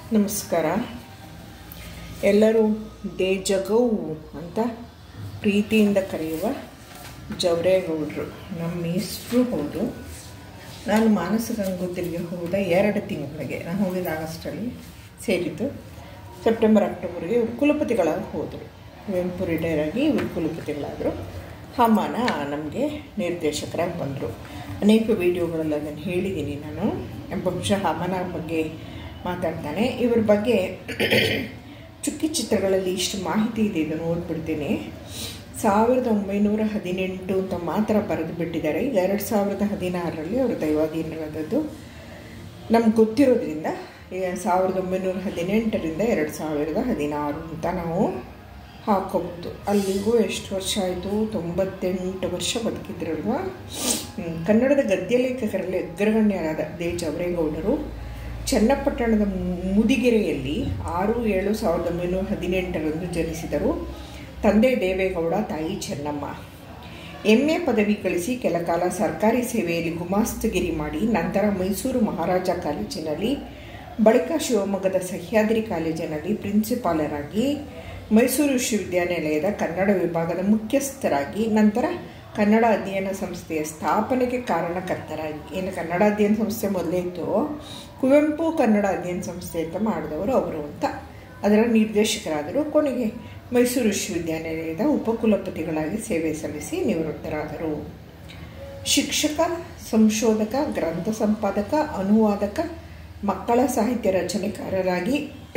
ನಮಸ್ಕಾರ ಎಲ್ಲರೂ ದೇಜಗೌ ಅಂತ ಪ್ರೀತಿಯಿಂದ ಕರೆಯುವ ಜವರೇಗೌಡರು ನಮ್ಮ ಹೆಸರು ಹೌದು ನಾನು ಮಾನಸ ಗಂಗೋತ್ರಿಗೆ ಹೋದ ಎರಡು ತಿಂಗಳಿಗೆ ನಾನು ಹೋಗಿದ್ದು ಆಗಸ್ಟಲ್ಲಿ ಸೇರಿದ್ದು ಸೆಪ್ಟೆಂಬರ್ ಅಕ್ಟೋಬರ್ಗೆ ಇವರು ಕುಲಪತಿಗಳಾಗಿ ಹೋದರು ಕುವೆಂಪು ರಿಟೈರ್ ಆಗಿ ಇವರು ಕುಲಪತಿಗಳಾದರು ಹಮ್ಮನ ನಮಗೆ ನಿರ್ದೇಶಕರಾಗಿ ಬಂದರು ಅನೇಕ ವಿಡಿಯೋಗಳಲ್ಲಿ ಅದನ್ನು ಹೇಳಿದ್ದೀನಿ ನಾನು ಬಹುಶಃ ಹಮ್ಮನ ಬಗ್ಗೆ ಮಾತಾಡ್ತಾನೆ ಇವ್ರ ಬಗ್ಗೆ ಚುಕ್ಕಿ ಚಿತ್ರಗಳಲ್ಲಿ ಇಷ್ಟು ಮಾಹಿತಿ ಇದೆ ಇದನ್ನು ಓದ್ಬಿಡ್ತೀನಿ ಸಾವಿರದ ಒಂಬೈನೂರ ಹದಿನೆಂಟು ಅಂತ ಮಾತ್ರ ಬರೆದು ಬಿಟ್ಟಿದ್ದಾರೆ ಈಗ ಎರಡು ಸಾವಿರದ ಹದಿನಾರರಲ್ಲಿ ಅವರು ದೈವಾಧೀನರಾದದ್ದು ನಮ್ಗೆ ಗೊತ್ತಿರೋದ್ರಿಂದ ಈಗ ಸಾವಿರದ ಒಂಬೈನೂರ ಹದಿನೆಂಟರಿಂದ ಎರಡು ಸಾವಿರದ ಹದಿನಾರು ಅಂತ ನಾವು ಹಾಕೋಬೋದು ಅಲ್ಲಿಗೂ ಎಷ್ಟು ವರ್ಷ ಆಯಿತು ತೊಂಬತ್ತೆಂಟು ವರ್ಷ ಬದುಕಿದ್ರಲ್ವ ಹ್ಮ್. ಕನ್ನಡದ ಗದ್ಯ ಲೇಖಕರಲ್ಲಿ ಅಗ್ರಗಣ್ಯರಾದ ದೇ ಜವರೇಗೌಡರು ಚನ್ನಪಟ್ಟಣದ ಮುದಿಗೆರೆಯಲ್ಲಿ ಆರು ಏಳು ಸಾವಿರದ ಒಂಬೈನೂರ ಹದಿನೆಂಟರಂದು ಜನಿಸಿದರು ತಂದೆ ದೇವೇಗೌಡ ತಾಯಿ ಚೆನ್ನಮ್ಮ ಎಂ ಎ ಪದವಿ ಕಳಿಸಿ ಕೆಲಕಾಲ ಸರ್ಕಾರಿ ಸೇವೆಯಲ್ಲಿ ಗುಮಾಸ್ತಗಿರಿ ಮಾಡಿ ನಂತರ ಮೈಸೂರು ಮಹಾರಾಜ ಕಾಲೇಜಿನಲ್ಲಿ ಬಳಿಕ ಶಿವಮೊಗ್ಗದ ಸಹ್ಯಾದ್ರಿ ಕಾಲೇಜಿನಲ್ಲಿ ಪ್ರಿನ್ಸಿಪಾಲರಾಗಿ ಮೈಸೂರು ವಿಶ್ವವಿದ್ಯಾನಿಲಯದ ಕನ್ನಡ ವಿಭಾಗದ ಮುಖ್ಯಸ್ಥರಾಗಿ ನಂತರ ಕನ್ನಡ ಅಧ್ಯಯನ ಸಂಸ್ಥೆಯ ಸ್ಥಾಪನೆಗೆ ಕಾರಣಕರ್ತರಾಗಿ ಏನು ಕನ್ನಡ ಅಧ್ಯಯನ ಸಂಸ್ಥೆ ಮೊದಲೇ ಇತ್ತು ಕುವೆಂಪು ಕನ್ನಡ ಅಧ್ಯಯನ ಸಂಸ್ಥೆ ಅಂತ ಮಾಡಿದವರು ಅವರು ಅಂತ ಅದರ ನಿರ್ದೇಶಕರಾದರು ಕೊನೆಗೆ ಮೈಸೂರು ವಿಶ್ವವಿದ್ಯಾನಿಲಯದ ಉಪಕುಲಪತಿಗಳಾಗಿ ಸೇವೆ ಸಲ್ಲಿಸಿ ನಿವೃತ್ತರಾದರು ಶಿಕ್ಷಕ ಸಂಶೋಧಕ ಗ್ರಂಥ ಸಂಪಾದಕ ಅನುವಾದಕ ಮಕ್ಕಳ ಸಾಹಿತ್ಯ ರಚನೆಕಾರರಾಗಿ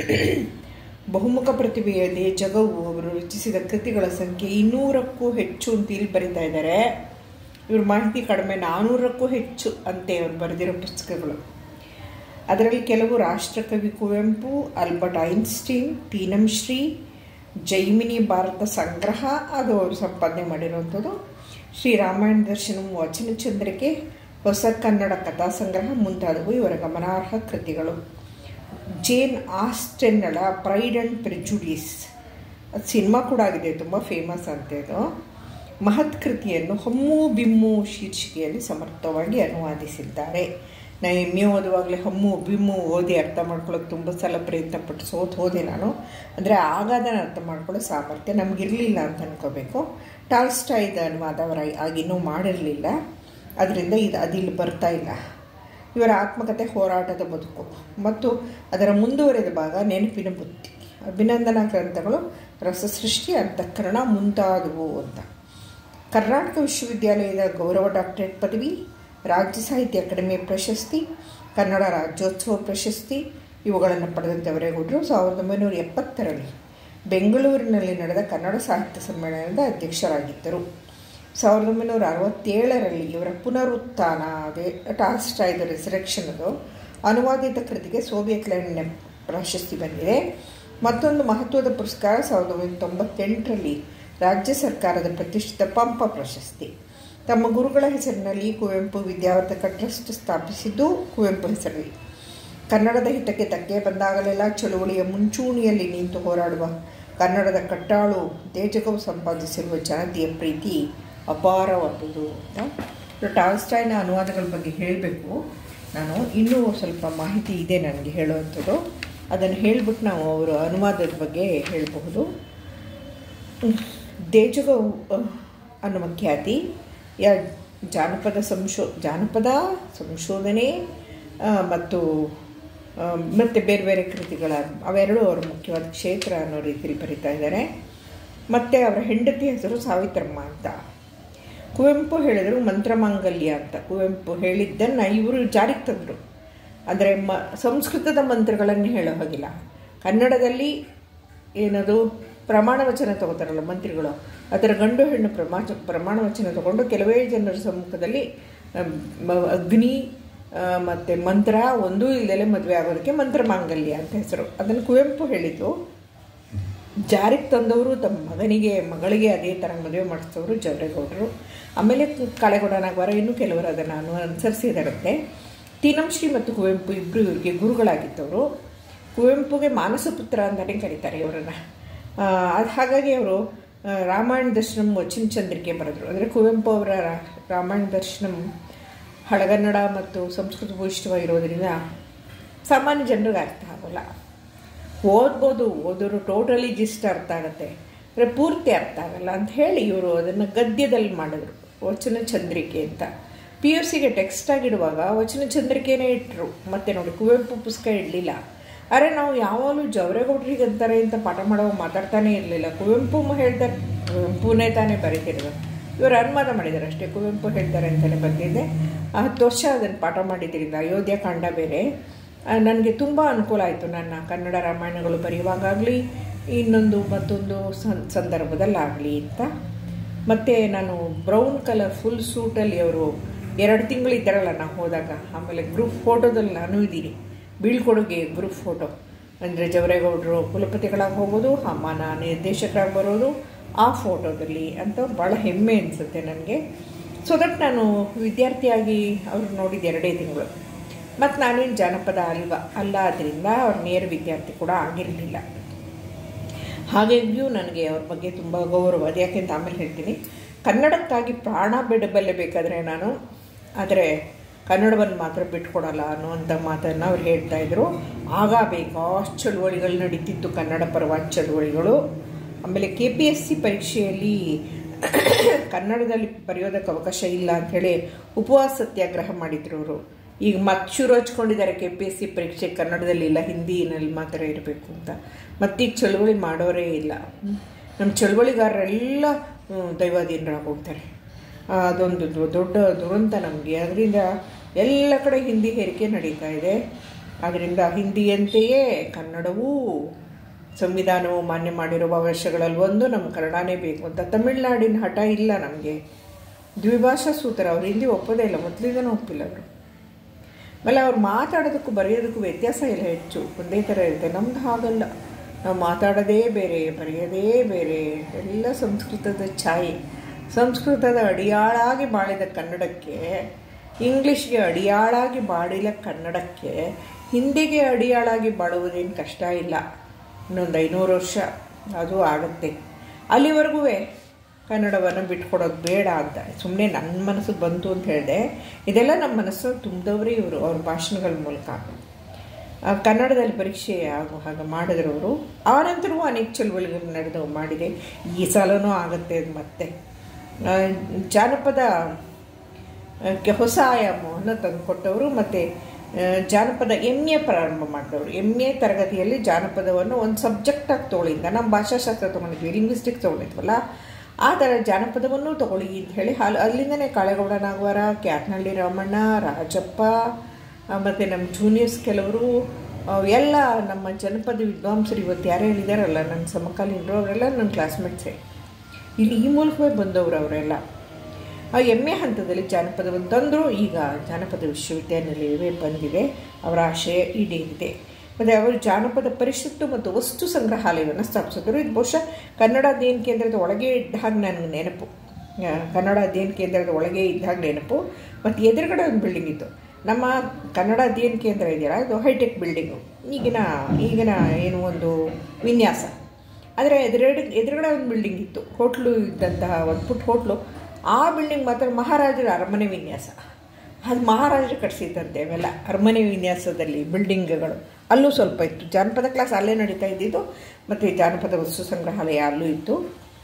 ಬಹುಮುಖ ಪ್ರತಿಭೆಯ ಜಗವು ಅವರು ರಚಿಸಿದ ಕೃತಿಗಳ ಸಂಖ್ಯೆ ಇನ್ನೂರಕ್ಕೂ ಹೆಚ್ಚು ಅಂತ ಇಲ್ಲಿ ಬರೀತಾ ಇದ್ದಾರೆ ಇವ್ರ ಮಾಹಿತಿ ಕಡಿಮೆ ನಾನ್ನೂರಕ್ಕೂ ಹೆಚ್ಚು ಅಂತೆ ಅವ್ರು ಬರೆದಿರೋ ಪುಸ್ತಕಗಳು ಅದರಲ್ಲಿ ಕೆಲವು ರಾಷ್ಟ್ರಕವಿ Kuvempu Albert Einstein Teenamshree Jaimini Bharata ಸಂಗ್ರಹ ಅದು ಅವರು ಸಂಪಾದನೆ ಮಾಡಿರುವಂಥದ್ದು ಶ್ರೀ ರಾಮಾಯಣ ದರ್ಶನಂ ವಚನ ಚಂದ್ರಿಕೆ ಹೊಸ ಕನ್ನಡ ಕಥಾ ಸಂಗ್ರಹ ಮುಂತಾದವು ಇವರ ಗಮನಾರ್ಹ ಕೃತಿಗಳು ಜೇನ್ ಆಸ್ಟೆನ್ನಳ ಪ್ರೈಡ್ ಆ್ಯಂಡ್ ಪ್ರೆಜುಡೀಸ್ ಅದು ಸಿನಿಮಾ ಕೂಡ ಆಗಿದೆ ತುಂಬ ಫೇಮಸ್ ಅಂತ ಇದು ಮಹತ್ ಕೃತಿಯನ್ನು ಹಮ್ಮು ಬಿಮ್ಮು ಶೀರ್ಷಿಕೆಯಲ್ಲಿ ಸಮರ್ಥವಾಗಿ ಅನುವಾದಿಸಿದ್ದಾರೆ ನಾನು ಎಮ್ ಎ ಓದುವಾಗಲೇ ಹಮ್ಮು ಬಿಮ್ಮು ಓದಿ ಅರ್ಥ ಮಾಡ್ಕೊಳ್ಳೋಕೆ ತುಂಬ ಸಲ ಪ್ರಯತ್ನ ಪಟ್ಟು ಸೋತು ಹೋದೆ ನಾನು ಅಂದರೆ ಆಗ ಅದನ್ನು ಅರ್ಥ ಮಾಡ್ಕೊಳ್ಳೋ ಸಾಮರ್ಥ್ಯ ನಮಗಿರಲಿಲ್ಲ ಅಂತ ಅನ್ಕೋಬೇಕು ಟಾಲ್ಸ್ಟಾಯ್ದ ಅನುವಾದ ಅವರ ಆಗಿನ್ನೂ ಮಾಡಿರಲಿಲ್ಲ ಅದರಿಂದ ಇದು ಅದಿಲ್ಲಿ ಬರ್ತಾ ಇಲ್ಲ ಇವರ ಆತ್ಮಕಥೆ ಹೋರಾಟದ ಬದುಕು ಮತ್ತು ಅದರ ಮುಂದುವರೆದ ಭಾಗ ನೆನಪಿನ ಬುದ್ಧಿ ಅಭಿನಂದನಾ ಗ್ರಂಥಗಳು ರಸಸೃಷ್ಟಿ ಅಂತಃಕರಣ ಮುಂತಾದವು ಅಂತ ಕರ್ನಾಟಕ ವಿಶ್ವವಿದ್ಯಾಲಯದ ಗೌರವ ಡಾಕ್ಟರೇಟ್ ಪದವಿ ರಾಜ್ಯ ಸಾಹಿತ್ಯ ಅಕಾಡೆಮಿ ಪ್ರಶಸ್ತಿ ಕನ್ನಡ ರಾಜ್ಯೋತ್ಸವ ಪ್ರಶಸ್ತಿ ಇವುಗಳನ್ನು ಪಡೆದಂಥವರೇಗೌಡರು ಸಾವಿರದ ಒಂಬೈನೂರ ಎಪ್ಪತ್ತರಲ್ಲಿ ಬೆಂಗಳೂರಿನಲ್ಲಿ ನಡೆದ ಕನ್ನಡ ಸಾಹಿತ್ಯ ಸಮ್ಮೇಳನದ ಅಧ್ಯಕ್ಷರಾಗಿದ್ದರು ಸಾವಿರದ ಒಂಬೈನೂರ ಅರವತ್ತೇಳರಲ್ಲಿ ಇವರ ಪುನರುತ್ಥಾನ ಅದೇ ಟಾಲ್ಸ್ಟಾಯ್ದ ರೆಸರೆಕ್ಷನ್ ಅದು ಅನುವಾದಿತ ಕೃತಿಗೆ ಸೋವಿಯತ್ ಲ್ಯಾಂಡ್ ಪ್ರಶಸ್ತಿ ಬಂದಿದೆ ಮತ್ತೊಂದು ಮಹತ್ವದ ಪುರಸ್ಕಾರ ಸಾವಿರದ ಒಂಬೈನೂರ ತೊಂಬತ್ತೆಂಟರಲ್ಲಿ ರಾಜ್ಯ ಸರ್ಕಾರದ ಪ್ರತಿಷ್ಠಿತ ಪಂಪ ಪ್ರಶಸ್ತಿ ತಮ್ಮ ಗುರುಗಳ ಹೆಸರಿನಲ್ಲಿ ಕುವೆಂಪು ವಿದ್ಯಾವರ್ಧಕ ಟ್ರಸ್ಟ್ ಸ್ಥಾಪಿಸಿದ್ದು ಕುವೆಂಪು ಹೆಸರಲ್ಲಿ ಕನ್ನಡದ ಹಿತಕ್ಕೆ ಧಕ್ಕೆ ಬಂದಾಗಲೆಲ್ಲ ಚಳುವಳಿಯ ಮುಂಚೂಣಿಯಲ್ಲಿ ನಿಂತು ಹೋರಾಡುವ ಕನ್ನಡದ ಕಟ್ಟಾಳು ದೇಜಗವು ಸಂಪಾದಿಸಿರುವ ಜನತೆಯ ಪ್ರೀತಿ ಅಪಾರವಾದುದು ಅಂತ ಟಾಲ್ಸ್ಟಾಯ್ನ ಅನುವಾದಗಳ ಬಗ್ಗೆ ಹೇಳಬೇಕು ನಾನು ಇನ್ನೂ ಸ್ವಲ್ಪ ಮಾಹಿತಿ ಇದೆ ನನಗೆ ಹೇಳುವಂಥದ್ದು ಅದನ್ನು ಹೇಳಿಬಿಟ್ಟು ನಾವು ಅವರು ಅನುವಾದದ ಬಗ್ಗೆ ಹೇಳಬಹುದು ದೇಜಗವು ಅನ್ನುವ ಖ್ಯಾತಿ ಯ ಜಾನಪದ ಸಂಶೋ ಜಾನಪದ ಸಂಶೋಧನೆ ಮತ್ತು ಮತ್ತು ಬೇರೆ ಬೇರೆ ಕೃತಿಗಳ ಅವೆರಡೂ ಅವರ ಮುಖ್ಯವಾದ ಕ್ಷೇತ್ರ ಅನ್ನೋ ರೀತಿಯಲ್ಲಿ ಬರೀತಾ ಇದ್ದಾರೆ ಮತ್ತು ಅವರ ಹೆಂಡತಿ ಹೆಸರು ಸಾವಿತ್ರಮ್ಮ ಅಂತ ಕುವೆಂಪು ಹೇಳಿದರು ಮಂತ್ರಮಾಂಗಲ್ಯ ಅಂತ ಕುವೆಂಪು ಹೇಳಿದ್ದನ್ನು ಇವರು ಜಾರಿಗೆ ತಂದರು ಅಂದರೆ ಮ ಸಂಸ್ಕೃತದ ಮಂತ್ರಗಳನ್ನು ಹೇಳೋ ಹಾಗಿಲ್ಲ ಕನ್ನಡದಲ್ಲಿ ಏನದು ಪ್ರಮಾಣ ವಚನ ತಗೋತಾರಲ್ಲ ಮಂತ್ರಿಗಳು ಅದರ ಗಂಡು ಹೆಣ್ಣು ಪ್ರಮಾಚ ಪ್ರಮಾಣ ವಚನ ತಗೊಂಡು ಕೆಲವೇ ಜನರ ಸಮ್ಮುಖದಲ್ಲಿ ಅಗ್ನಿ ಮತ್ತು ಮಂತ್ರ ಒಂದೂ ಇಲ್ಲದೆ ಮದುವೆ ಆಗೋದಕ್ಕೆ ಮಂತ್ರ ಮಾಂಗಲ್ಯ ಅಂತ ಹೆಸರು ಅದನ್ನು ಕುವೆಂಪು ಹೇಳಿದ್ದು ಜಾರಿಗೆ ತಂದವರು ತಮ್ಮ ಮಗನಿಗೆ ಮಗಳಿಗೆ ಅದೇ ಥರ ಮದುವೆ ಮಾಡಿಸಿದವರು ಜವರೇಗೌಡರು ಆಮೇಲೆ ಕಾಳೆಗೌಡ ನಾಗವಾರ ಇನ್ನೂ ಕೆಲವರು ಅದನ್ನು ಅನು ಅನುಸರಿಸಿದಾರಂತೆ ತೀನಂಶ್ರೀ ಮತ್ತು ಕುವೆಂಪು ಇಬ್ಬರು ಇವರಿಗೆ ಗುರುಗಳಾಗಿದ್ದವರು ಕುವೆಂಪುಗೆ ಮಾನಸ ಪುತ್ರ ಅಂತಲೇ ಕರೀತಾರೆ ಇವರನ್ನು ಅದು ಹಾಗಾಗಿ ಅವರು ರಾಮಾಯಣ ದರ್ಶನಂ ವಚನ ಚಂದ್ರಿಕೆ ಬರೆದರು ಅಂದರೆ ಕುವೆಂಪು ಅವರ ರಾಮಾಯಣ ದರ್ಶನಂ ಹಳಗನ್ನಡ ಮತ್ತು ಸಂಸ್ಕೃತ ಭೂಯಿಷ್ಠವಾಗಿರೋದ್ರಿಂದ ಸಾಮಾನ್ಯ ಜನರಿಗೆ ಅರ್ಥ ಆಗೋಲ್ಲ ಓದ್ಬೋದು ಓದೋರು ಟೋಟಲಿ ಜಿಸ್ಟ್ ಅರ್ಥ ಆಗುತ್ತೆ ಅಂದರೆ ಪೂರ್ತಿ ಅರ್ಥ ಆಗಲ್ಲ ಅಂತ ಹೇಳಿ ಇವರು ಅದನ್ನು ಗದ್ಯದಲ್ಲಿ ಮಾಡಿದ್ರು ವಚನ ಚಂದ್ರಿಕೆ ಅಂತ ಪಿ ಯು ಸಿಗೆ ಟೆಕ್ಸ್ಟ್ ಆಗಿಡುವಾಗ ವಚನ ಚಂದ್ರಿಕೆನೇ ಇಟ್ಟರು ಮತ್ತೆ ನೋಡಿ ಕುವೆಂಪು ಪುಸ್ತಕ ಇಡಲಿಲ್ಲ ಅರೆ ನಾವು ಯಾವಾಗಲೂ ಜವರೇಗೌಡ್ರಿಗೆ ಅಂತಾರೆ ಅಂತ ಪಾಠ ಮಾಡುವಾಗ ಮಾತಾಡ್ತಾನೆ ಇರಲಿಲ್ಲ ಕುವೆಂಪು ಹೇಳ್ತಾರೆ ಕುವೆಂಪುನೇ ತಾನೇ ಬರೀತಿರೋದು ಇವರು ಅನುವಾದ ಮಾಡಿದ್ದಾರೆ ಅಷ್ಟೇ ಕುವೆಂಪು ಹೇಳ್ತಾರೆ ಅಂತಲೇ ಬಂದಿದ್ದೆ ಹತ್ತು ವರ್ಷ ಅದನ್ನು ಪಾಠ ಮಾಡಿದ್ದರಿಂದ ಅಯೋಧ್ಯ ಕಾಂಡ ಬೇರೆ ನನಗೆ ತುಂಬ ಅನುಕೂಲ ಆಯಿತು ನನ್ನ ಕನ್ನಡ ರಾಮಾಯಣಗಳು ಬರೆಯುವಾಗಲಿ ಇನ್ನೊಂದು ಮತ್ತೊಂದು ಸಂದರ್ಭದಲ್ಲಾಗಲಿ ಅಂತ ಮತ್ತು ನಾನು ಬ್ರೌನ್ ಕಲರ್ ಫುಲ್ ಸೂಟಲ್ಲಿ ಅವರು ಎರಡು ತಿಂಗಳಿದ್ದಾರಲ್ಲ ನಾವು ಹೋದಾಗ ಆಮೇಲೆ ಗ್ರೂಪ್ ಫೋಟೋದಲ್ಲಿ ನಾನು ಇದ್ದೀನಿ ಬೀಳ್ಕೊಡುಗೆ ಗ್ರೂಪ್ ಫೋಟೋ ಅಂದರೆ ಜವರೇಗೌಡರು ಕುಲಪತಿಗಳಾಗಿ ಹೋಗೋದು ಅಮ್ಮನ ನಿರ್ದೇಶಕರಾಗಿ ಬರೋದು ಆ ಫೋಟೋದಲ್ಲಿ ಅಂತ ಭಾಳ ಹೆಮ್ಮೆ ಅನಿಸುತ್ತೆ ನನಗೆ ಸೊ ದಟ್ ನಾನು ವಿದ್ಯಾರ್ಥಿಯಾಗಿ ಅವ್ರು ನೋಡಿದ ಎರಡೇ ತಿಂಗಳು ಮತ್ತು ನಾನೇನು ಜಾನಪದ ಅಲ್ವ ಅಲ್ಲ ಆದ್ದರಿಂದ ಅವ್ರ ನೇರ ವಿದ್ಯಾರ್ಥಿ ಕೂಡ ಆಗಿರಲಿಲ್ಲ ಹಾಗಾಗಿಯೂ ನನಗೆ ಅವ್ರ ಬಗ್ಗೆ ತುಂಬ ಗೌರವ ಅದು ಯಾಕೆಂತ ಆಮೇಲೆ ಹೇಳ್ತೀನಿ ಕನ್ನಡಕ್ಕಾಗಿ ಪ್ರಾಣ ಬಿಡಬಲ್ಲೆ ಬೇಕಾದರೆ ನಾನು ಆದರೆ ಕನ್ನಡವನ್ನು ಮಾತ್ರ ಬಿಟ್ಕೊಡಲ್ಲ ಅನ್ನುವಂಥ ಮಾತನ್ನು ಅವ್ರು ಹೇಳ್ತಾಯಿದ್ರು ಆಗ ಬೇಕಾಷ್ಟು ಚಳುವಳಿಗಳು ನಡೀತಿತ್ತು ಕನ್ನಡ ಪರವಾದ ಚಳುವಳಿಗಳು ಆಮೇಲೆ ಕೆ ಪಿ ಎಸ್ ಸಿ ಪರೀಕ್ಷೆಯಲ್ಲಿ ಕನ್ನಡದಲ್ಲಿ ಬರೆಯೋದಕ್ಕೆ ಅವಕಾಶ ಇಲ್ಲ ಅಂಥೇಳಿ ಉಪವಾಸ ಸತ್ಯಾಗ್ರಹ ಮಾಡಿದ್ರು ಅವರು ಈಗ ಮತ್ತೆ ಶುರು ಹಚ್ಕೊಂಡಿದ್ದಾರೆ ಕೆ ಪಿ ಎಸ್ ಸಿ ಪರೀಕ್ಷೆ ಕನ್ನಡದಲ್ಲಿ ಇಲ್ಲ ಹಿಂದಿನಲ್ಲಿ ಮಾತ್ರ ಇರಬೇಕು ಅಂತ ಮತ್ತೀಗ ಚಳುವಳಿ ಮಾಡೋರೇ ಇಲ್ಲ ನಮ್ಮ ಚಳುವಳಿಗಾರರೆಲ್ಲ ದೈವಾಧೀನರಾಗಿ ಹೋಗ್ತಾರೆ ಅದೊಂದು ದೊಡ್ಡ ದುರಂತ ನಮಗೆ ಅದರಿಂದ ಎಲ್ಲ ಕಡೆ ಹಿಂದಿ ಹೇರಿಕೆ ನಡೀತಾ ಇದೆ ಅದರಿಂದ ಹಿಂದಿಯಂತೆಯೇ ಕನ್ನಡವೂ ಸಂವಿಧಾನವು ಮಾನ್ಯ ಮಾಡಿರುವ ವರ್ಷಗಳಲ್ಲಿ ಒಂದು ನಮ್ಮ ಕನ್ನಡನೇ ಬೇಕು ಅಂತ ತಮಿಳ್ನಾಡಿನ ಹಠ ಇಲ್ಲ ನಮಗೆ ದ್ವಿಭಾಷಾ ಸೂತ್ರ ಅವ್ರು ಹಿಂದಿ ಒಪ್ಪೋದೇ ಇಲ್ಲ ಮೊದಲಿಂದನೂ ಒಪ್ಪಿಲ್ಲ ಅವರು ಆಮೇಲೆ ಅವ್ರು ಮಾತಾಡೋದಕ್ಕೂ ಬರೆಯೋದಕ್ಕೂ ವ್ಯತ್ಯಾಸ ಇಲ್ಲ ಹೆಚ್ಚು ಒಂದೇ ಥರ ಇರುತ್ತೆ ನಮ್ದು ಹಾಗಲ್ಲ ನಾವು ಮಾತಾಡೋದೇ ಬೇರೆ ಬರೆಯೋದೇ ಬೇರೆ ಎಲ್ಲ ಸಂಸ್ಕೃತದ ಛಾಯೆ ಸಂಸ್ಕೃತದ ಅಡಿಯಾಳಾಗಿ ಬಾಳಿದ ಕನ್ನಡಕ್ಕೆ ಇಂಗ್ಲೀಷ್ಗೆ ಅಡಿಯಾಳಾಗಿ ಬಾಳಿದ ಕನ್ನಡಕ್ಕೆ ಹಿಂದಿಗೆ ಅಡಿಯಾಳಾಗಿ ಬಾಳುವುದೇನು ಕಷ್ಟ ಇಲ್ಲ ಇನ್ನೊಂದು ಐನೂರು ವರ್ಷ ಅದು ಆಗುತ್ತೆ ಅಲ್ಲಿವರೆಗೂ ಕನ್ನಡವನ್ನು ಬಿಟ್ಕೊಡೋದು ಬೇಡ ಅಂತ ಸುಮ್ಮನೆ ನನ್ನ ಮನಸ್ಸಿಗೆ ಬಂತು ಅಂತ ಹೇಳಿದೆ ಇದೆಲ್ಲ ನಮ್ಮ ಮನಸ್ಸು ತುಂಬಿದವರೇ ಇವರು ಅವ್ರ ಭಾಷಣಗಳ ಮೂಲಕ ಕನ್ನಡದಲ್ಲಿ ಪರೀಕ್ಷೆ ಆಗೋ ಹಾಗೆ ಮಾಡಿದ್ರು ಅವರು ಆನಂತರವೂ ಅನೇಕ ಚಳುವಳಿಗಳು ನಡೆದವು ಮಾಡಿದೆ ಈ ಸಲನೂ ಆಗುತ್ತೆ ಅದು ಮತ್ತೆ ಜಾನಪದ ಹೊಸ ಆಯಾಮವನ್ನು ತಂದುಕೊಟ್ಟವರು ಮತ್ತು ಜಾನಪದ ಎಮ್ ಎ ಪ್ರಾರಂಭ ಮಾಡಿದವರು ಎಮ್ ಎ ತರಗತಿಯಲ್ಲಿ ಜಾನಪದವನ್ನು ಒಂದು ಸಬ್ಜೆಕ್ಟಾಗಿ ತೊಗೊಳಿಂದ ನಮ್ಮ ಭಾಷಾಶಾಸ್ತ್ರ ತೊಗೊಂಡಿದ್ವಿ ಲಿಂಗ್ವಿಸ್ಟಿಕ್ ತೊಗೊಂಡಿದ್ವಲ್ಲ ಆ ಥರ ಜಾನಪದವನ್ನು ತಗೊಳ್ಳಿ ಅಂತ ಹೇಳಿ ಅಲ್ಲಿ ಅಲ್ಲಿಂದನೇ ಕಾಳೇಗೌಡ ನಾಗವಾರ ಕ್ಯಾತ್ನಳ್ಳಿ ರಾಮಣ್ಣ ರಾಜಪ್ಪ ಮತ್ತು ನಮ್ಮ ಜೂನಿಯರ್ಸ್ ಕೆಲವರು ಎಲ್ಲ ನಮ್ಮ ಜನಪದ ವಿದ್ವಾಂಸರು ಇವತ್ತು ಯಾರ್ಯಾರು ಇದ್ದಾರಲ್ಲ ನನ್ನ ಸಮಕಾಲೀನರು ಅವರೆಲ್ಲ ನನ್ನ ಕ್ಲಾಸ್ಮೇಟ್ಸೇ ಇಲ್ಲಿ ಈ ಮೂಲಕವೇ ಬಂದವರು ಅವರೆಲ್ಲ ಆ ಎಮ್ ಎ ಹಂತದಲ್ಲಿ ಜಾನಪದವನ್ನು ತಂದರು ಈಗ ಜಾನಪದ ವಿಶ್ವವಿದ್ಯಾನಿಲಯವೇ ಬಂದಿದೆ ಅವರ ಆಶಯ ಈಡೇರಿದೆ ಮತ್ತು ಅವರು ಜಾನಪದ ಪರಿಷತ್ತು ಮತ್ತು ವಸ್ತು ಸಂಗ್ರಹಾಲಯವನ್ನು ಸ್ಥಾಪಿಸಿದ್ರು ಇದು ಬಹುಶಃ ಕನ್ನಡ ಅಧ್ಯಯನ ಕೇಂದ್ರದ ಒಳಗೆ ಇದ್ದಾಗ ನನಗೆ ನೆನಪು ಕನ್ನಡ ಅಧ್ಯಯನ ಕೇಂದ್ರದ ಒಳಗೆ ಇದ್ದಾಗ ನೆನಪು ಮತ್ತು ಎದುರುಗಡೆ ಒಂದು ಬಿಲ್ಡಿಂಗ್ ಇತ್ತು ನಮ್ಮ ಕನ್ನಡ ಅಧ್ಯಯನ ಕೇಂದ್ರ ಇದೆಯಲ್ಲ ಅದು ಹೈಟೆಕ್ ಬಿಲ್ಡಿಂಗು ಈಗಿನ ಈಗಿನ ಏನು ಒಂದು ವಿನ್ಯಾಸ ಆದರೆ ಎದುರುಗಡೆ ಎದುರುಗಡೆ ಒಂದು ಬಿಲ್ಡಿಂಗ್ ಇತ್ತು ಹೋಟ್ಲು ಇದ್ದಂತಹ ಒಂದು ಪುಟ್ಟ ಹೋಟ್ಲು ಆ ಬಿಲ್ಡಿಂಗ್ ಮಾತ್ರ ಮಹಾರಾಜರ ಅರಮನೆ ವಿನ್ಯಾಸ ಅದು ಮಹಾರಾಜರು ಕಟ್ಸಿದ್ದಂತೆ ಅವೆಲ್ಲ ಅರಮನೆ ವಿನ್ಯಾಸದಲ್ಲಿ ಬಿಲ್ಡಿಂಗ್ಗಳು ಅಲ್ಲೂ ಸ್ವಲ್ಪ ಇತ್ತು ಜಾನಪದ ಕ್ಲಾಸ್ ಅಲ್ಲೇ ನಡೀತಾ ಇದ್ದಿದ್ದು ಮತ್ತು ಜಾನಪದ ವಸ್ತು ಸಂಗ್ರಹಾಲಯ ಅಲ್ಲೂ ಇತ್ತು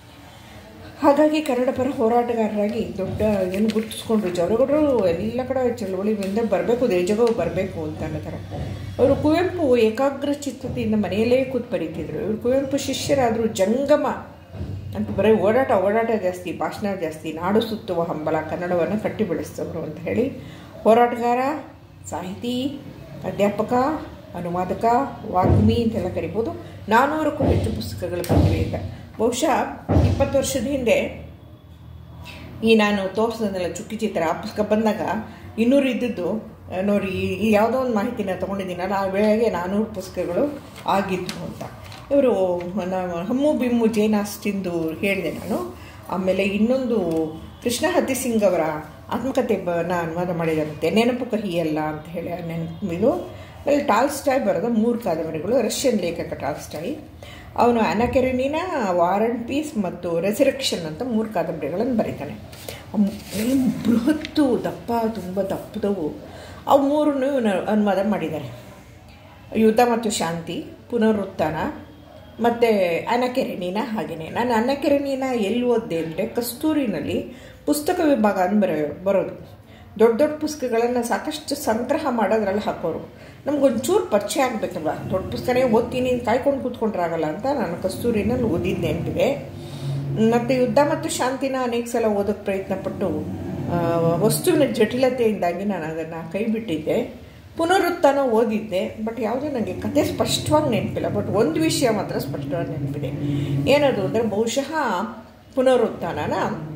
ಹಾಗಾಗಿ ಕನ್ನಡ ಪರ ಹೋರಾಟಗಾರರಾಗಿ ದೊಡ್ಡ ಏನು ಗುರುತಿಸ್ಕೊಂಡ್ರು ಜವರಗೌಡರು ಎಲ್ಲ ಕಡೆ ಚಳವಳಿ ಬಂದ ಬರಬೇಕು ದೇಜಗವು ಬರಬೇಕು ಅಂತ ಅನ್ನೋಥರ ಅವರು ಕುವೆಂಪು ಏಕಾಗ್ರ ಚಿತ್ತತೆಯಿಂದ ಮನೆಯಲ್ಲೇ ಕೂತ್ ಬರೀತಿದ್ರು ಇವರು ಕುವೆಂಪು ಶಿಷ್ಯರಾದರೂ ಜಂಗಮ ಅಂತ ಬರೀ ಓಡಾಟ ಓಡಾಟ ಜಾಸ್ತಿ ಭಾಷಣ ಜಾಸ್ತಿ ನಾಡು ಸುತ್ತುವ ಹಂಬಲ ಕನ್ನಡವನ್ನು ಕಟ್ಟಿ ಬೆಳೆಸ್ತವರು ಅಂತ ಹೇಳಿ ಹೋರಾಟಗಾರ ಸಾಹಿತಿ ಅಧ್ಯಾಪಕ ಅನುವಾದಕ ವಾಗ್ಮಿ ಅಂತೆಲ್ಲ ಕರಿಬೋದು ನಾನ್ನೂರಕ್ಕೂ ಹೆಚ್ಚು ಪುಸ್ತಕಗಳು ಬಂದಿವೆ ಅಂತ ಬಹುಶಃ ಇಪ್ಪತ್ತು ವರ್ಷದ ಹಿಂದೆ ಈ ನಾನು ತೋರಿಸಿದ್ನಲ್ಲ ಚುಕ್ಕಿ ಚಿತ್ರ ಆ ಪುಸ್ತಕ ಬಂದಾಗ ಇನ್ನೂರು ಇದ್ದದ್ದು ನೋಡಿ ಈ ಯಾವುದೋ ಒಂದು ಮಾಹಿತಿನ ತೊಗೊಂಡಿದ್ದೀನಲ್ಲ ಆ ವೇಳೆಗೆ ನಾನ್ನೂರು ಪುಸ್ತಕಗಳು ಆಗಿದ್ವು ಅಂತ ಇವರು ನಾವು ಹಮ್ಮು ಬಿಮ್ಮು ಜೇನಾಸ್ಟಿಂದು ಹೇಳಿದೆ ನಾನು ಆಮೇಲೆ ಇನ್ನೊಂದು ಕೃಷ್ಣ ಹತ್ತಿ ಸಿಂಗ್ ಅವರ ಆತ್ಮಕಥೆ ಬನ ಅನುವಾದ ಮಾಡಿದಂತೆ ನೆನಪು ಕಹಿಯಲ್ಲ ಅಂತ ಹೇಳಿ ನೆನಪು ಇದು ಆಮೇಲೆ ಟಾಲ್ಸ್ಟಾಯ್ ಬರೆದ ಮೂರು ಕಾದಂಬರಿಗಳು ರಷ್ಯನ್ ಲೇಖಕ ಟಾಲ್ಸ್ಟಾಯ್ ಅವನು ಅನಕೆರೆನಿನ ವಾರ್ ಆ್ಯಂಡ್ ಪೀಸ್ ಮತ್ತು ರೆಸರೆಕ್ಷನ್ ಅಂತ ಮೂರು ಕಾದಂಬರಿಗಳನ್ನು ಬರೀತಾನೆ ಬೃಹತ್ತು ದಪ್ಪ ತುಂಬ ದಪ್ಪದವು ಅವು ಮೂರನ್ನು ಅನುವಾದ ಮಾಡಿದ್ದಾರೆ ಯುದ್ಧ ಮತ್ತು ಶಾಂತಿ ಪುನರುತ್ಥಾನ ಮತ್ತು ಅನ್ನಕೆರೆನೀನ ಹಾಗೆಯೇ ನಾನು ಅನ್ನಕೆರೆನೀನ ಎಲ್ಲಿ ಓದಿದೆ ಅಂದರೆ ಕಸ್ತೂರಿನಲ್ಲಿ ಪುಸ್ತಕ ವಿಭಾಗ ಅಂತ ಬರೋ ಬರೋದು ದೊಡ್ಡ ದೊಡ್ಡ ಪುಸ್ತಕಗಳನ್ನು ಸಾಕಷ್ಟು ಸಂಗ್ರಹ ಮಾಡೋದ್ರಲ್ಲಿ ಹಾಕೋರು ನಮ್ಗೊಂಚೂರು ಪರಿಚಯ ಆಗಬೇಕಲ್ವ ದೊಡ್ಡ ಪುಸ್ತಕನೇ ಓದ್ತೀನಿ ಅಂತ ಕಾಯ್ಕೊಂಡು ಕೂತ್ಕೊಂಡ್ರಾಗಲ್ಲ ಅಂತ ನಾನು ಕಸ್ತೂರಿನಲ್ಲಿ ಓದಿದ್ದೆ ನೆನಪಿದೆ ಮತ್ತು ಯುದ್ಧ ಮತ್ತು ಶಾಂತಿನ ಅನೇಕ ಸಲ ಓದೋಕ್ಕೆ ಪ್ರಯತ್ನಪಟ್ಟು ವಸ್ತುವಿನ ಜಟಿಲತೆಯಿಂದಾಗಿ ನಾನು ಅದನ್ನು ಕೈ ಬಿಟ್ಟಿದ್ದೆ ಪುನರುತ್ಥಾನ ಓದಿದ್ದೆ ಬಟ್ ಯಾವುದೂ ನನಗೆ ಕತೆ ಸ್ಪಷ್ಟವಾಗಿ ನೆನಪಿಲ್ಲ ಬಟ್ ಒಂದು ವಿಷಯ ಮಾತ್ರ ಸ್ಪಷ್ಟವಾಗಿ ನೆನಪಿದೆ ಏನದು ಅಂದರೆ ಬಹುಶಃ ಪುನರುತ್ಥಾನನ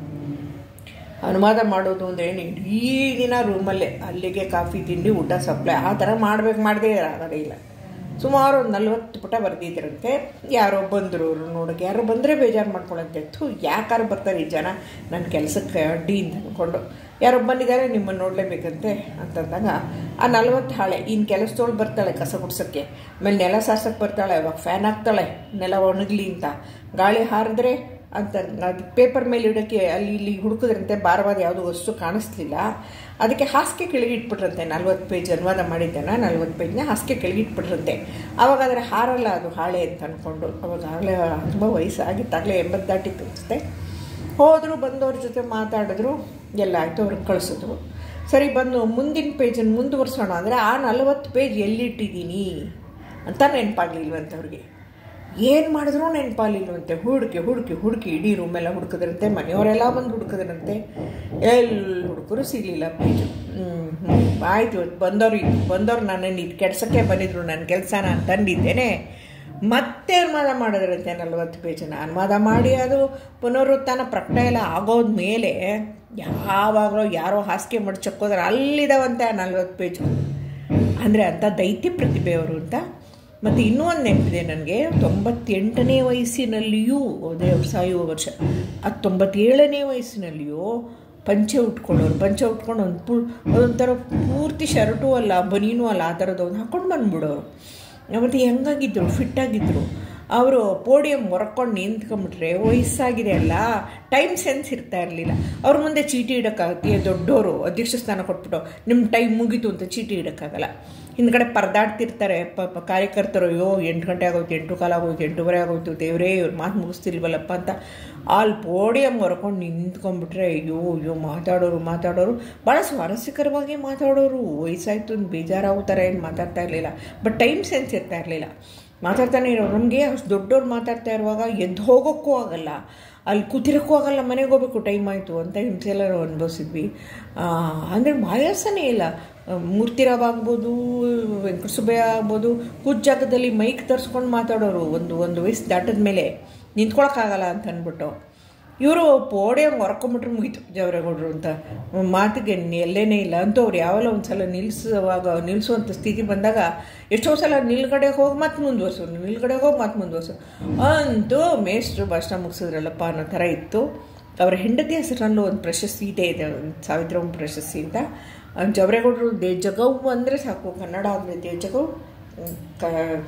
ಅನುವಾದ ಮಾಡೋದು ಅಂದರೆ ಇಡೀ ದಿನ ರೂಮಲ್ಲೇ ಅಲ್ಲಿಗೆ ಕಾಫಿ ತಿಂಡಿ ಊಟ ಸಪ್ಲೈ ಆ ಥರ ಮಾಡ್ಬೇಕು ಮಾಡದೇ ಆಗೋದೇ ಇಲ್ಲ ಸುಮಾರು ಒಂದು ನಲ್ವತ್ತು ಪುಟ ಬರೆದಿದ್ದರಂತೆ ಯಾರೋ ಬಂದರು ಅವರು ನೋಡೋಕೆ ಯಾರೋ ಬಂದರೆ ಬೇಜಾರು ಮಾಡ್ಕೊಳ್ಳಂತೆ ಥೂ ಯಾಕಾರು ಬರ್ತಾರೆ ಈ ಜನ ನನ್ನ ಕೆಲಸಕ್ಕೆ ಅಡ್ಡಿ ಅಂತ ಅಂದ್ಕೊಂಡು ಯಾರೋ ಬಂದಿದ್ದಾರೆ ನಿಮ್ಮನ್ನು ನೋಡಲೇಬೇಕಂತೆ ಅಂತಂದಾಗ ಆ ನಲ್ವತ್ತು ಹಾಳೆ ಇನ್ನು ಕೆಲಸದವಳು ಬರ್ತಾಳೆ ಕಸ ಗುಡ್ಸೋಕ್ಕೆ ಆಮೇಲೆ ನೆಲ ಸಾರ್ಸೋಕ್ಕೆ ಬರ್ತಾಳೆ ಅವಾಗ ಫ್ಯಾನ್ ಹಾಕ್ತಾಳೆ ನೆಲ ಒಣಗಲಿ ಅಂತ ಗಾಳಿ ಹಾರಿದ್ರೆ ಅಂತ ಅದು ಪೇಪರ್ ಮೇಲೆ ಇಡೋಕ್ಕೆ ಅಲ್ಲಿ ಇಲ್ಲಿ ಹುಡುಕಿದ್ರಂತೆ ಭಾರವಾದ ಯಾವುದೋ ವಸ್ತು ಕಾಣಿಸ್ಲಿಲ್ಲ ಅದಕ್ಕೆ ಹಾಸಿಗೆ ಕೆಳಗೆ ಇಟ್ಬಿಟ್ರಂತೆ ನಲ್ವತ್ತು ಪೇಜ್ ಅನುವಾದ ಮಾಡಿದ್ದಾನ ನಲ್ವತ್ತು ಪೇಜ್ನ ಹಾಸಿಗೆ ಕೆಳಗೆ ಇಟ್ಬಿಟ್ರಂತೆ ಆವಾಗ ಅದರ ಹಾರಲ್ಲ ಅದು ಹಾಳೆ ಅಂತ ಅಂದ್ಕೊಂಡು ಅವಾಗ ಆಗಲೇ ತುಂಬ ವಯಸ್ಸಾಗಿತ್ತಾಗಲೇ ಎಂಬತ್ತು ದಾಟಿತ್ತು ಅನಿಸುತ್ತೆ ಹೋದರು ಬಂದವ್ರ ಜೊತೆ ಮಾತಾಡಿದ್ರು ಎಲ್ಲ ಆಯಿತು ಅವ್ರಿಗೆ ಕಳಿಸಿದ್ರು ಸರಿ ಬಂದು ಮುಂದಿನ ಪೇಜನ್ನು ಮುಂದುವರ್ಸೋಣ ಅಂದರೆ ಆ ನಲವತ್ತು ಪೇಜ್ ಎಲ್ಲಿಟ್ಟಿದ್ದೀನಿ ಅಂತ ನೆನಪಾಗ್ಲಿಲ್ವಂತೆ ಅವ್ರಿಗೆ ಏನು ಮಾಡಿದ್ರು ನೆನಪಾಲಿಲ್ವಂತೆ ಹುಡುಕಿ ಹುಡುಕಿ ಹುಡುಕಿ ಇಡೀ ರೂಮೆಲ್ಲ ಹುಡುಕಿದ್ರಂತೆ ಮನೆಯವರೆಲ್ಲ ಬಂದು ಹುಡುಕಿದ್ರಂತೆ ಎಲ್ಲಿ ಹುಡುಕರು ಸಿಗಲಿಲ್ಲ ಪೇಜು ಹ್ಞೂ ಆಯಿತು ಬಂದವ್ರು ಬಂದವ್ರು ನನ್ನನ್ನು ಇದು ಕೆಡ್ಸೋಕ್ಕೆ ಬಂದಿದ್ರು ನನ್ನ ಕೆಲಸನ ತಂದಿದ್ದೇನೆ ಮತ್ತೆ ಅನುವಾದ ಮಾಡಿದ್ರಂತೆ ನಲ್ವತ್ತು ಪೇಜನ್ನ ಅನುವಾದ ಮಾಡಿ ಅದು ಪುನರುತ್ಥಾನ ಪ್ರಕಟ ಎಲ್ಲ ಆಗೋದ ಮೇಲೆ ಯಾವಾಗಲೂ ಯಾರೋ ಹಾಸಿಗೆ ಮಡ್ಚಕ್ಕೋದ್ರೆ ಅಲ್ಲಿದಾವಂತೆ ಆ ನಲ್ವತ್ತು ಪೇಜು ಅಂದರೆ ಅಂಥ ದೈತ್ಯ ಪ್ರತಿಭೆಯವರು ಅಂತ ಮತ್ತು ಇನ್ನೂ ಒಂದು ನೆನಪಿದೆ ನನಗೆ ತೊಂಬತ್ತೆಂಟನೇ ವಯಸ್ಸಿನಲ್ಲಿಯೂ ಅದೇ ಅವ್ರು ಸಾಯುವ ವರ್ಷ ಅದು ತೊಂಬತ್ತೇಳನೇ ವಯಸ್ಸಿನಲ್ಲಿಯೂ ಪಂಚೆ ಉಟ್ಕೊಳ್ಳೋರು ಪಂಚೆ ಉಟ್ಕೊಂಡು ಒಂದು ಪು ಅದೊಂಥರ ಪೂರ್ತಿ ಶರ್ಟು ಅಲ್ಲ ಬನೀನೂ ಅಲ್ಲ ಆ ಥರದ್ದು ಒಂದು ಹಾಕ್ಕೊಂಡು ಬಂದ್ಬಿಡೋರು ಮತ್ತು ಹೆಂಗಾಗಿದ್ದರು ಫಿಟ್ಟಾಗಿದ್ದರು ಅವರು ಪೋಡಿಯಂ ಹೊರ್ಕೊಂಡು ನಿಂತ್ಕೊಂಬಿಟ್ರೆ ವಯಸ್ಸಾಗಿದೆ ಅಲ್ಲ ಟೈಮ್ ಸೆನ್ಸ್ ಇರ್ತಾ ಇರಲಿಲ್ಲ ಅವ್ರ ಮುಂದೆ ಚೀಟಿ ಇಡೋಕ್ಕಾಗತ್ತೆ ದೊಡ್ಡವರು ಅಧ್ಯಕ್ಷ ಸ್ಥಾನ ಕೊಟ್ಬಿಟ್ಟು ನಿಮ್ಮ ಟೈಮ್ ಮುಗೀತು ಅಂತ ಚೀಟಿ ಇಡೋಕ್ಕಾಗಲ್ಲ ಹಿಂದ್ಗಡೆ ಪರದಾಡ್ತಿರ್ತಾರೆ ಪ ಕಾರ್ಯಕರ್ತರು ಅಯ್ಯೋ ಎಂಟು ಗಂಟೆ ಆಗೋಯ್ತು ಎಂಟು ಕಾಲ ಆಗೋಯ್ತು ಎಂಟೂವರೆ ಆಗೋಯ್ತು ದೇವರೇ ಇವ್ರು ಮಾತು ಮುಗಿಸ್ತಿಲ್ವಲ್ಲಪ್ಪ ಅಂತ ಅಲ್ಲಿ ಪೋಡಿಯಂ ಹೊರ್ಕೊಂಡು ನಿಂತ್ಕೊಂಡ್ಬಿಟ್ರೆ ಅಯ್ಯೋ ಅಯ್ಯೋ ಮಾತಾಡೋರು ಮಾತಾಡೋರು ಭಾಳ ಸ್ವಾರಸ್ಯಕರವಾಗಿ ಮಾತಾಡೋರು ವಯಸ್ಸಾಯ್ತು ಬೇಜಾರಾಗೋ ಥರ ಏನು ಮಾತಾಡ್ತಾ ಇರಲಿಲ್ಲ ಬಟ್ ಟೈಮ್ ಸೆನ್ಸ್ ಇರ್ತಾ ಇರಲಿಲ್ಲ ಮಾತಾಡ್ತಾನೆ ಇರೋ ನಮಗೆ ಅಷ್ಟು ದೊಡ್ಡವ್ರು ಮಾತಾಡ್ತಾ ಇರುವಾಗ ಎದ್ದು ಹೋಗೋಕ್ಕೂ ಆಗಲ್ಲ ಅಲ್ಲಿ ಕೂತಿರೋಕ್ಕೂ ಆಗಲ್ಲ ಮನೆಗೆ ಹೋಗ್ಬೇಕು ಟೈಮ್ ಆಯಿತು ಅಂತ ಹಿಂಸೆ ಎಲ್ಲ ಅನುಭವಿಸಿದ್ವಿ ಅಂದರೆ ವಯಸ್ಸನೇ ಇಲ್ಲ ಮೂರ್ತಿರಾವ್ ಆಗ್ಬೋದು ವೆಂಕಟಸುಬ್ಬಯ್ಯ ಆಗ್ಬೋದು ಕೂತ್ ಜಾಗದಲ್ಲಿ ಮೈಕ್ ತರಿಸ್ಕೊಂಡು ಮಾತಾಡೋರು ಒಂದು ಒಂದು ವಯಸ್ಸು ದಾಟದ ಮೇಲೆ ನಿಂತ್ಕೊಳಕ್ಕಾಗಲ್ಲ ಅಂತ ಅಂದ್ಬಿಟ್ಟು ಇವರು ಪೋಡಿಯಂಗೆ ಹೊರ್ಕೊಂಬಿಟ್ರೆ ಮುಗೀತು ಜವರೇಗೌಡರು ಅಂತ ಮಾತಿಗೆ ಎಲ್ಲೇನೇ ಇಲ್ಲ ಅಂತೂ ಅವ್ರು ಯಾವೆಲ್ಲ ಒಂದು ಸಲ ನಿಲ್ಲಿಸುವಾಗ ನಿಲ್ಲಿಸುವಂಥ ಸ್ಥಿತಿ ಬಂದಾಗ ಎಷ್ಟೋ ಸಲ ನಿಲ್ಗಡೆ ಹೋಗಿ ಮತ್ತೆ ಮುಂದುವರ್ಸೋರು ನಿಲ್ಗಡೆ ಹೋಗಿ ಮತ್ತೆ ಮುಂದುವರ್ಸೋರು ಅಂತೂ ಮೇಷ್ಟ್ರು ಭಾಷಣ ಮುಗಿಸಿದ್ರಲ್ಲಪ್ಪ ಅನ್ನೋ ಥರ ಇತ್ತು ಅವರ ಹೆಂಡತಿ ಹೆಸರಲ್ಲೂ ಒಂದು ಪ್ರಶಸ್ತಿ ಇದೆ ಇದೆ ಸಾವಿತ್ರಮ್ಮ ಪ್ರಶಸ್ತಿ ಅಂತ ಜವರೇಗೌಡರು ದೇ ಜಗವು ಅಂದರೆ ಸಾಕು ಕನ್ನಡ ಅಂದರೆ ದೇ ಜಗವು ಕ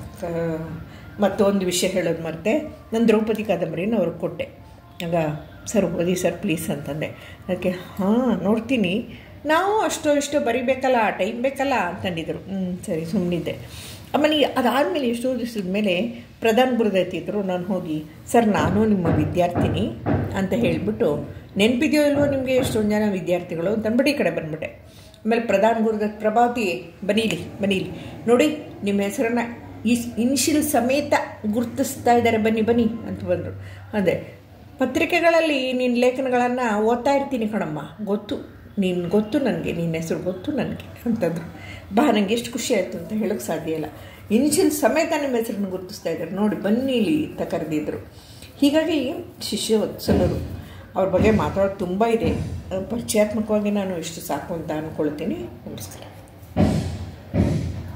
ಮತ್ತೊಂದು ವಿಷಯ ಹೇಳೋದು ಮರ್ತೆ ನಾನು ದ್ರೌಪದಿ ಕಾದಂಬರಿನ ಅವ್ರಿಗೆ ಕೊಟ್ಟೆ ಆಗ ಸರ್ ಓದಿ ಸರ್ ಪ್ಲೀಸ್ ಅಂತಂದೆ ಅದಕ್ಕೆ ಹಾಂ ನೋಡ್ತೀನಿ ನಾವು ಅಷ್ಟೋ ಇಷ್ಟೋ ಬರಿಬೇಕಲ್ಲ ಟೈಮ್ ಬೇಕಲ್ಲ ಅಂತಂದಿದ್ರು ಹ್ಞೂ ಸರಿ ಸುಮ್ಮನಿದ್ದೆ ಆಮೇಲೆ ಅದಾದಮೇಲೆ ಎಷ್ಟೋ ದಿವಸದ ಮೇಲೆ ಪ್ರಧಾನ ಗುರುದತ್ತಿದ್ರು ನಾನು ಹೋಗಿ ಸರ್ ನಾನು ನಿಮ್ಮ ವಿದ್ಯಾರ್ಥಿನಿ ಅಂತ ಹೇಳಿಬಿಟ್ಟು ನೆನಪಿದೆಯೋ ಇಲ್ವೋ ನಿಮಗೆ ಎಷ್ಟೊಂದು ಜನ ವಿದ್ಯಾರ್ಥಿಗಳು ಅಂತ ಅಂದ್ಬಿಟ್ಟು ಈ ಕಡೆ ಬಂದ್ಬಿಟ್ಟೆ ಆಮೇಲೆ ಪ್ರಧಾನ ಗುರುದತ್ ಪ್ರಭಾವತಿ ಬನೀಲಿ ಬನೀಲಿ ನೋಡಿ ನಿಮ್ಮ ಹೆಸರನ್ನ ಈ ಇನ್ಶಿಲ್ ಸಮೇತ ಗುರುತಿಸ್ತಾ ಇದ್ದಾರೆ ಬನ್ನಿ ಬನ್ನಿ ಅಂತ ಬಂದರು ಅದೇ ಪತ್ರಿಕೆಗಳಲ್ಲಿ ನಿನ್ನ ಲೇಖನಗಳನ್ನು ಓದ್ತಾ ಇರ್ತೀನಿ ಕಣಮ್ಮ ಗೊತ್ತು ನೀನು ಗೊತ್ತು ನನಗೆ ನಿನ್ನ ಹೆಸರು ಗೊತ್ತು ನನಗೆ ಅಂತಂದರು ಬಾ ನನಗೆ ಎಷ್ಟು ಖುಷಿ ಆಯಿತು ಅಂತ ಹೇಳೋಕ್ಕೆ ಸಾಧ್ಯ ಇಲ್ಲ ಇನ್ಶಿಲ್ ಸಮೇತ ನಿಮ್ಮ ಹೆಸರನ್ನು ಗುರುತಿಸ್ತಾ ಇದ್ದಾರೆ ನೋಡಿ ಬನ್ನಿ ಇಲ್ಲಿ ಅಂತ ಕರೆದಿದ್ದರು ಹೀಗಾಗಿ ಶಿಷ್ಯ ವತ್ಸಲರು ಅವ್ರ ಬಗ್ಗೆ ಮಾತಾಡೋದು ತುಂಬ ಇದೆ ಪರಿಚಯಾತ್ಮಕವಾಗಿ ನಾನು ಇಷ್ಟು ಸಾಕು ಅಂತ ಅಂದ್ಕೊಳ್ತೀನಿ ನಮಸ್ಕಾರ